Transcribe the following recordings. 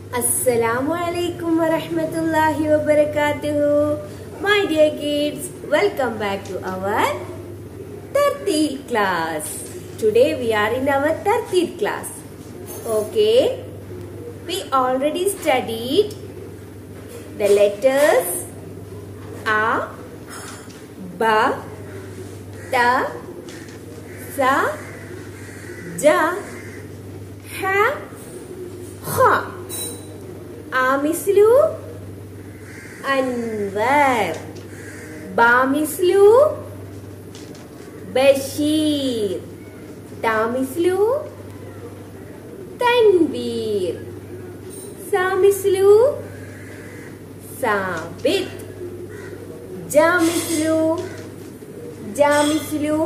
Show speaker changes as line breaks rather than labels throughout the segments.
Assalamu alaikum wa rahmatullahi wa barakatuhu. My dear kids, welcome back to our Tartil class. Today we are in our Tartil class. Okay, we already studied the letters A, Ba, Ta, Sa, Ja, Ha, Ha. ആമിസ്ലു Anwar ബാമിസ്ലു Basheer താമിസ്ലു Tanveer സാമിസ്ലു Sabith ജാമിസ്ലു ജാമിസ്ലു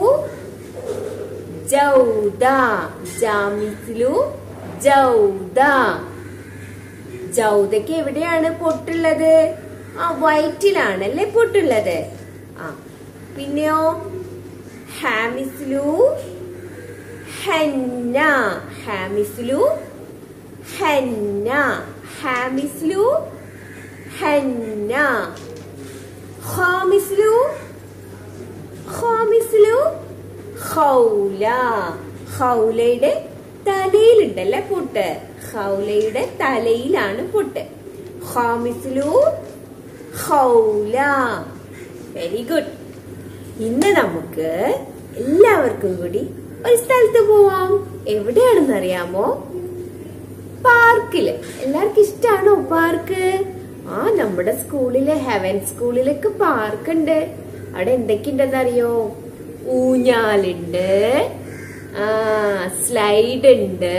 ജൗദ ജാമിസ്ലു ജൗദ ജൗദയ്ക്ക് എവിടെയാണ് പൊട്ടുള്ളത് ആ വയറ്റിലാണല്ലേ പൊട്ടുള്ളത് ആ പിന്നെയോ ഹാമിസ്ലു ഹന്ന ഹാമിസ്ലു ഹന്ന ഹാമിസ്ലു ഹന്ന ഹാമിസ്ലു ഹാമിസ്ലു ഹൗല ഹൗലയുടെ തലയിലുണ്ടല്ലേ പൊട്ട് ഹൗലയുടെ തലയിലാണ് പൊട്ട് ഹാമിസ്ലു ഹൗല വെരി ഗുഡ് ഇന്ന് നമുക്ക് എല്ലാവർക്കും കൂടി ഒരു സ്ഥലത്ത് പോവാം എവിടെയാണെന്ന് അറിയാമോ പാർക്കില് എല്ലാവർക്കും ഇഷ്ടാണോ പാർക്ക് ആ നമ്മുടെ സ്കൂളിലെ ഹെവൻ സ്കൂളിലൊക്കെ പാർക്ക് ഉണ്ട് അവിടെ എന്തൊക്കെയുണ്ടെന്ന് അറിയോ ഊഞ്ഞാലുണ്ട് ആ സ്ലൈഡ് ഉണ്ട്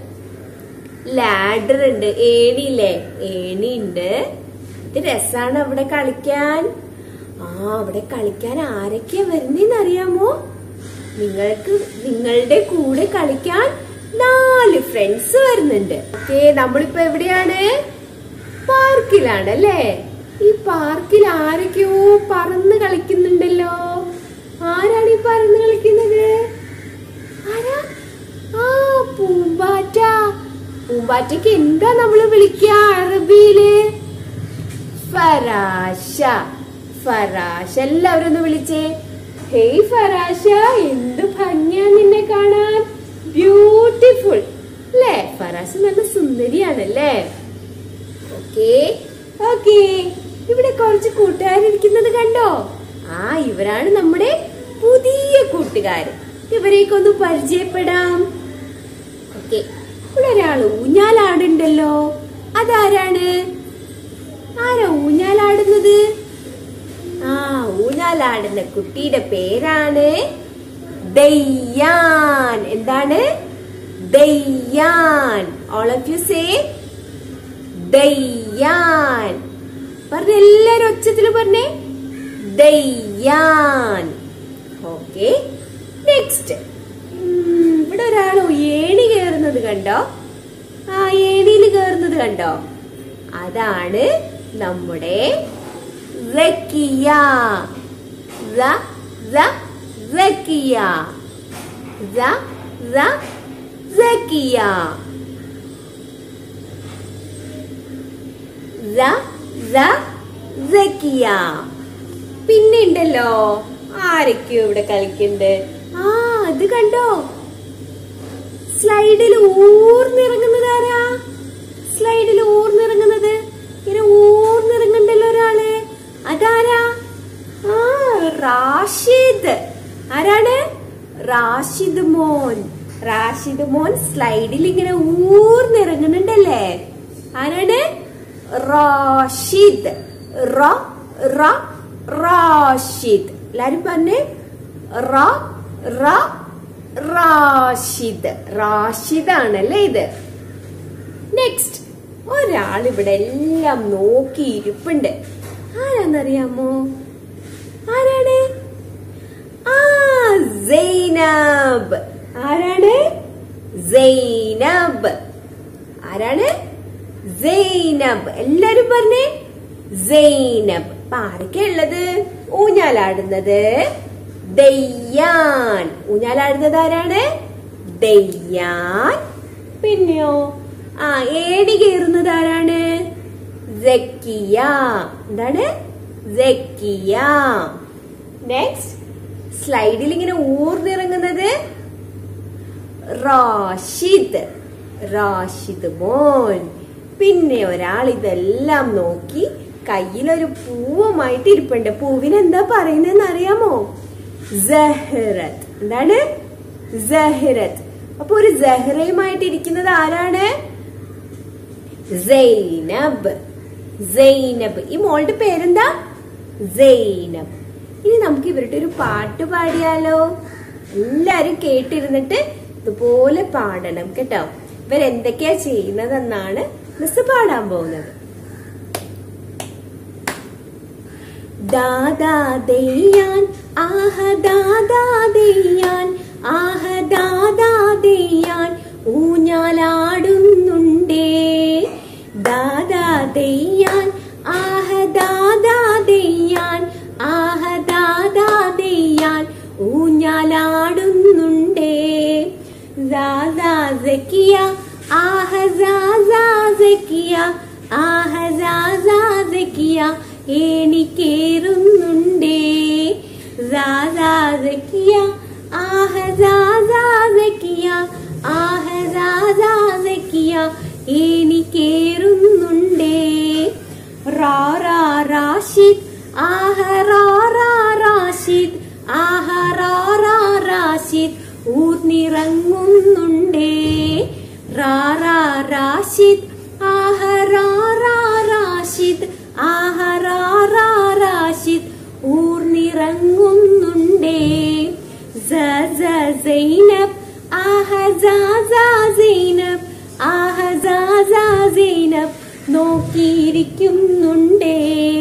ലാഡർ ഉണ്ട് ഏണിയില്ലേ ഏണി ഉണ്ട് ഇത് രസാണ് അവിടെ കളിക്കാൻ ആ അവിടെ കളിക്കാൻ ആരൊക്കെയാ വരുന്നേന്ന് അറിയാമോ നിങ്ങൾക്ക് നിങ്ങളുടെ കൂടെ കളിക്കാൻ നാല് ഫ്രണ്ട്സ് വരുന്നുണ്ട് ഓക്കെ നമ്മളിപ്പോ എവിടെയാണ് പാർക്കിലാണ് അല്ലേ ഈ പാർക്കിൽ ആരൊക്കെയോ പറന്ന് കളിക്കുന്നുണ്ടല്ലോ ആരാണ് ഈ പറന്ന് കളിക്കുന്നത് ആരാ ആ പൂമ്പാറ്റ പൂമ്പാറ്റയ്ക്ക് എന്താ നമ്മള് വിളിക്കുക അറബിയില് ഫറാശ ഫറാശ എല്ലാവരും ഒന്ന് വിളിച്ചേ ഹേയ് ഫറാശ എന്ത് ഭംഗിയാ നിന്നെ കാണാൻ ബ്യൂട്ടിഫുൾ അല്ലേ ഫറാശ നല്ല സുന്ദരിയാണല്ലേ ഓക്കേ ഓക്കേ ഇവിടെ കുറച്ച് കൂട്ടുകാരിരിക്കുന്നത് കണ്ടോ ആ ഇവരാണ് നമ്മുടെ പുതിയ കൂട്ടുകാര് ഇവരെയൊക്കെ ഒന്ന് പരിചയപ്പെടാം ഓക്കെ ഇവിടെ ഒരാൾ ഊഞ്ഞാലാടുണ്ടല്ലോ അതാരാണ് ആരാ ഊഞ്ഞാലാടുന്നത് ആ ഊഞ്ഞാലാടുന്ന കുട്ടിയുടെ പേരാണ് ദയ്യാൻ എന്താണ് Dayyan all of you say Dayyan പറഞ്ഞ എല്ലാരും ഒച്ചത്തിൽ പറഞ്ഞേ ദയ്യാൻ ഓക്കെ നെക്സ്റ്റ് ഇവിടെ ഒരാൾ ഏണി കയറുന്നത് കണ്ടോ ആ ഏണിയിൽ കയറുന്നത് കണ്ടോ അതാണ് നമ്മുടെ റക്കിയ റ റ റക്കിയ റ റ റക്കിയ റ റ റക്കിയ പിന്നെ ഉണ്ടല്ലോ ആരൊക്കെയോ ഇവിടെ കളിക്കുന്നുണ്ട് ആ അത് കണ്ടോ സ്ലൈഡിൽ ഊർന്നിറങ്ങുന്നത് ആരാ സ്ലൈഡിൽ ഊർന്നിറങ്ങുന്നത് ഇങ്ങനെ ഊർന്നിറങ്ങണ്ടല്ലോ ഒരാള് അതാരാ ആ റാഷിദ് ആരാണ് റാഷിദ് മോൻ റാഷിദ് മോൻ സ്ലൈഡിൽ ഇങ്ങനെ ഊർന്നിറങ്ങുന്നുണ്ടല്ലേ ആരാണ് റാഷിദ് റ റ റാഷിദ് എല്ലാരും പറഞ്ഞേ റ റ റാഷിദ് റാഷിദ് ആണല്ലേ ഇത് നെക്സ്റ്റ് ഒരാൾ ഇവിടെ എല്ലാം നോക്കി ഇരിപ്പുണ്ട് ആരാന്നറിയാമോ ആരാണ് ആ സൈനബ് ആരാണ് സൈനബ് ആരാണ് സൈനബ് എല്ലാരും പറഞ്ഞേ സൈനബ് അപ്പൊ ആരൊക്കെ ഉള്ളത് ഊഞ്ഞാലാടുന്നത് ദയ്യാൻ ഊഞ്ഞാലാടുന്നത് ആരാണ് ദയ്യാൻ പിന്നെയോ ആ ഏടി കയറുന്നത് ആരാണ് സക്കിയ എന്താണ് സക്കിയ നെക്സ്റ്റ് സ്ലൈഡിൽ ഇങ്ങനെ ഊർന്നിറങ്ങുന്നത് റാഷിദ് റാഷിദ് മോൻ പിന്നെ ഒരാൾ ഇതെല്ലാം നോക്കി കയ്യിലൊരു പൂവുമായിട്ട് ഇരിപ്പുണ്ട് പൂവിന് എന്താ പറയുന്നതെന്ന് അറിയാമോ സഹ്റത്ത് എന്താണ് സഹ്റത്ത് അപ്പൊ ഒരു സഹ്റയുമായിട്ട് ഇരിക്കുന്നത് ആരാണ് സൈനബ് സൈനബ് ഈ മോളുടെ പേരെന്താ സൈനബ് ഇനി നമുക്ക് ഇവരുടെ ഒരു പാട്ട് പാടിയാലോ എല്ലാരും കേട്ടിരുന്നിട്ട് ഇതുപോലെ പാടണം കേട്ടോ ഇവരെന്തൊക്കെയാ ചെയ്യുന്നതെന്നാണ് മിസ് പാടാൻ പോകുന്നത് ദാദാ ദയ്യാൻ ആഹ ദാദാ ദയ്യാൻ ആഹ ദാദാ ദയ്യാൻ ഊഞ്ഞാലാടുന്നുണ്ടേ ദാദാ ദയ്യാൻ ആഹ ദാദാ ദയ്യാൻ ആഹ ദാദാ ദയ്യാൻ ഊഞ്ഞാലാടുന്നുണ്ടേ ദാദാ സക്കിയ ആഹ ദാദാ സക്കിയ ആഹ ദാദാ സക്കിയ ഏണിക്കേറുന്നുണ്ടേ ദാദാ സക്കിയ ആഹ ദാദാ സക്കിയ ആഹ ദാദാ സക്കിയ ഏണിക്കേറുന്നുണ്ടേ റാ റാ റാഷിദ് ആഹ റാ റാ റാഷിദ് ആഹ റാ റാ റാഷിദ് ഊർന്നിറങ്ങുന്നുണ്ടേ റാ റാ റാഷിദ് ആഹ റാ റാ റാഷിദ് ആഹ റാ റാ റാഷിദ് ഊർന്നിറങ്ങുന്നുണ്ടേ സ സ സൈനബ് ആഹ സ സ സൈനബ് ആഹ സ സ സൈനബ് നോക്കിയിരിക്കുന്നുണ്ടേ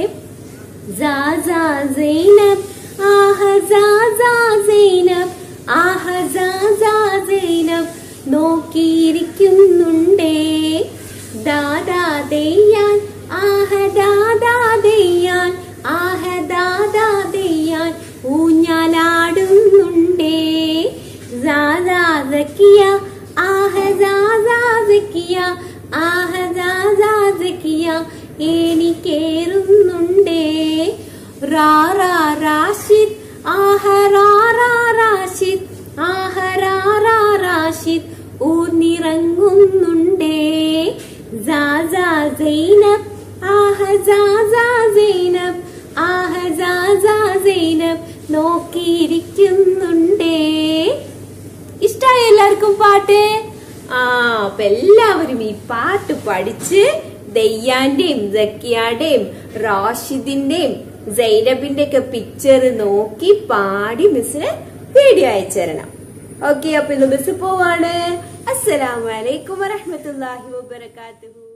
സാസാ സൈനബ് ആഹ സാസാ സൈനബ് ആഹ സാസാ സൈനബ് നോക്കിയിരിക്കുന്നുണ്ടേ ദാദാ ദയ്യാൻ ആഹ ദാദാ ദയ്യാൻ ആഹ ദാദാ ദയ്യാൻ ഊഞ്ഞാലാടുന്നുണ്ടേ സാസാ സക്കിയ ആഹ സാസാ സക്കിയ ആഹ സാസാ സക്കിയ ഏണിക്കേറുന്നുണ്ടേ റാ റാ റാഷിദ് ആഹ റാ റാ റാഷിദ് ആഹ റാ റാ റാഷിദ് ഊർന്നിറങ്ങുന്നുണ്ടേ സാസാ സൈനബ് ആഹ സാസാ സൈനബ് ആഹ സാസാ സൈനബ് നോക്കിയിരിക്കുന്നുണ്ടേ ഇഷ്ടായോ എല്ലാവർക്കും പാട്ട് ആ അപ്പൊ എല്ലാവരും ഈ പാട്ട് പഠിച്ച് ദയ്യാന്റെയും സക്കിയാന്റെയും റാഷിദിന്റെയും സൈനബിന്റെ ഒക്കെ പിക്ചർ നോക്കി പാടി മിസ്സിന് വീഡിയോ അയച്ചു തരണം ഓക്കെ അപ്പൊ ഇന്ന് മിസ് പോവാണ് അസ്സലാമലൈക്കും വറഹമത്തല്ലാഹി വബർക്കാത്തുഹു